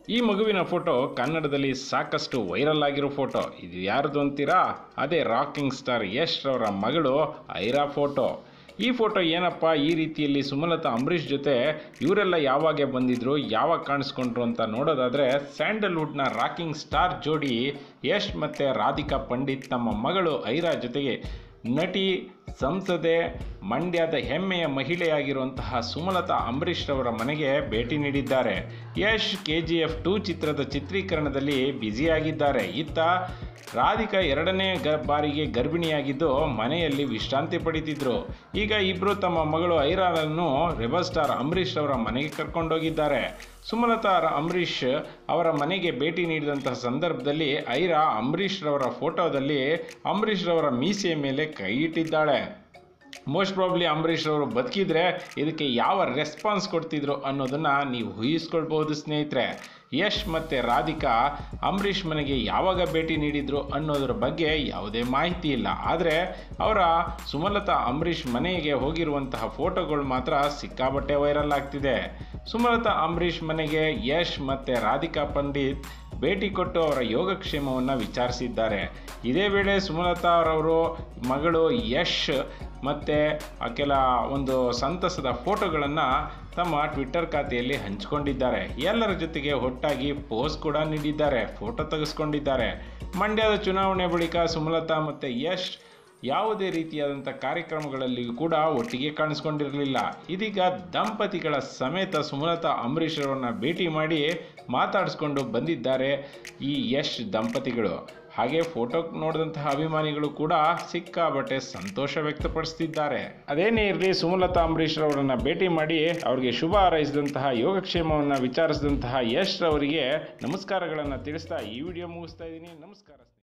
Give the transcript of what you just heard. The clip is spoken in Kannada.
ಈ ಮಗುವಿನ ಫೋಟೋ ಕನ್ನಡದಲ್ಲಿ ಸಾಕಷ್ಟು ವೈರಲ್ ಆಗಿರೋ ಫೋಟೋ ಇದು ಯಾರ್ದು ಅಂತೀರಾ ಅದೇ ರಾಕಿಂಗ್ ಸ್ಟಾರ್ ಯಶ್ ರವರ ಮಗಳು ಐರಾ ಫೋಟೋ ಈ ಫೋಟೋ ಏನಪ್ಪ ಈ ರೀತಿಯಲ್ಲಿ ಸುಮಲತಾ ಅಂಬರೀಷ್ ಜೊತೆ ಇವರೆಲ್ಲ ಯಾವಾಗ ಬಂದಿದ್ರು ಯಾವಾಗ ಕಾಣಿಸ್ಕೊಂಡ್ರು ಅಂತ ನೋಡೋದಾದರೆ ಸ್ಯಾಂಡಲ್ವುಡ್ನ ರಾಕಿಂಗ್ ಸ್ಟಾರ್ ಜೋಡಿ ಯಶ್ ಮತ್ತು ರಾಧಿಕಾ ಪಂಡಿತ್ ತಮ್ಮ ಮಗಳು ಐರಾ ಜೊತೆಗೆ ನಟಿ ಸಂಸದೆ ಮಂಡ್ಯದ ಹೆಮ್ಮೆಯ ಮಹಿಳೆಯಾಗಿರುವಂತಹ ಸುಮಲತಾ ಅಂಬರೀಷ್ ರವರ ಮನೆಗೆ ಭೇಟಿ ನೀಡಿದ್ದಾರೆ Yash K G F two ಚಿತ್ರದ ಚಿತ್ರೀಕರಣದಲ್ಲಿ ಬ್ಯುಸಿಯಾಗಿದ್ದಾರೆ ಇತ್ತ ರಾಧಿಕಾ ಎರಡನೇ ಗ ಬಾರಿಗೆ ಗರ್ಭಿಣಿಯಾಗಿದ್ದು ಮನೆಯಲ್ಲಿ ವಿಶ್ರಾಂತಿ ಪಡಿತಿದ್ರು ಈಗ ಇಬ್ಬರು ತಮ್ಮ ಮಗಳು ಐರಾನನ್ನು ರೆಬಲ್ ಸ್ಟಾರ್ ಅಂಬರೀಷ್ ಅವರ ಮನೆಗೆ ಕರ್ಕೊಂಡೋಗಿದ್ದಾರೆ ಸುಮಲತಾ ರ- ಅಂಬರೀಷ್ ಅವರ ಮನೆಗೆ ಭೇಟಿ ನೀಡಿದಂತಹ ಸಂದರ್ಭದಲ್ಲಿ ಐರಾ ಅಂಬರೀಷ್ ರವರ ಫೋಟೋದಲ್ಲಿ ಅಂಬರೀಷ್ ರವರ ಮೀಸೆಯ ಮೇಲೆ ಕೈ ಇಟ್ಟಿದ್ದಾಳೆ ಮೋಸ್ಟ್ ಪ್ರಾಬ್ಲಿ ಅಂಬರೀಷ್ ಅವರು ಬದುಕಿದ್ರೆ ಇದಕ್ಕೆ ಯಾವ ರೆಸ್ಪಾನ್ಸ್ ಕೊಡ್ತಿದ್ರು ಅನ್ನೋದನ್ನ ನೀವು ಊಹಿಸ್ಕೊಳ್ಬಹುದು ಸ್ನೇಹಿತರೆ ಯಶ್ ಮತ್ತು ರಾಧಿಕಾ ಅಂಬರೀಷ್ ಮನೆಗೆ ಯಾವಾಗ ಭೇಟಿ ನೀಡಿದ್ರು ಅನ್ನೋದ್ರ ಬಗ್ಗೆ ಯಾವುದೇ ಮಾಹಿತಿ ಇಲ್ಲ ಆದರೆ ಅವರ ಸುಮಲತಾ ಅಂಬರೀಷ್ ಮನೆಗೆ ಹೋಗಿರುವಂತಹ ಫೋಟೋಗಳು ಮಾತ್ರ ಸಿಕ್ಕಾಬಟ್ಟೆ ವೈರಲ್ ಆಗ್ತಿದೆ ಸುಮಲತಾ ಅಂಬರೀಷ್ ಮನೆಗೆ ಯಶ್ ಮತ್ತು ರಾಧಿಕಾ ಪಂಡಿತ್ ಭೇಟಿ ಕೊಟ್ಟು ಅವರ ಯೋಗಕ್ಷೇಮವನ್ನು ವಿಚಾರಿಸಿದ್ದಾರೆ ಇದೇ ವೇಳೆ ಸುಮಲತಾ ಅವರವರು ಮಗಳು ಯಶ್ ಮತ್ತು ಕೆಲ ಒಂದು ಸಂತಸದ ಫೋಟೋಗಳನ್ನು ತಮ್ಮ ಟ್ವಿಟ್ಟರ್ ಖಾತೆಯಲ್ಲಿ ಹಂಚಿಕೊಂಡಿದ್ದಾರೆ ಎಲ್ಲರ ಜೊತೆಗೆ ಒಟ್ಟಾಗಿ ಪೋಸ್ ಕೂಡ ನೀಡಿದ್ದಾರೆ ಫೋಟೋ ತೆಗೆಸ್ಕೊಂಡಿದ್ದಾರೆ ಮಂಡ್ಯದ ಚುನಾವಣೆ ಬಳಿಕ ಸುಮಲತಾ ಮತ್ತು ಯಶ್ ಯಾವುದೇ ರೀತಿಯಾದಂಥ ಕಾರ್ಯಕ್ರಮಗಳಲ್ಲಿ ಕೂಡ ಒಟ್ಟಿಗೆ ಕಾಣಿಸ್ಕೊಂಡಿರಲಿಲ್ಲ ಇದೀಗ ದಂಪತಿಗಳ ಸಮೇತ ಸುಮಲತಾ ಅಂಬರೀಷ್ ಅವರನ್ನ ಭೇಟಿ ಮಾಡಿ ಮಾತಾಡಿಸ್ಕೊಂಡು ಬಂದಿದ್ದಾರೆ ಈ ಯಶ್ ದಂಪತಿಗಳು ಹಾಗೆ ಫೋಟೋ ನೋಡಿದಂತಹ ಅಭಿಮಾನಿಗಳು ಕೂಡ ಸಿಕ್ಕಾಬಟ್ಟೆ ಸಂತೋಷ ವ್ಯಕ್ತಪಡಿಸ್ತಿದ್ದಾರೆ ಅದೇನೇ ಇರಲಿ ಸುಮಲತಾ ಅಂಬರೀಷ್ ಅವರನ್ನ ಭೇಟಿ ಮಾಡಿ ಅವರಿಗೆ ಶುಭ ಹಾರೈಸಿದಂತಹ ಯೋಗಕ್ಷೇಮವನ್ನು ವಿಚಾರಿಸಿದಂತಹ ಯಶ್ ಅವರಿಗೆ ನಮಸ್ಕಾರಗಳನ್ನು ತಿಳಿಸ್ತಾ ಈ ವಿಡಿಯೋ ಮುಗಿಸ್ತಾ ಇದ್ದೀನಿ ನಮಸ್ಕಾರ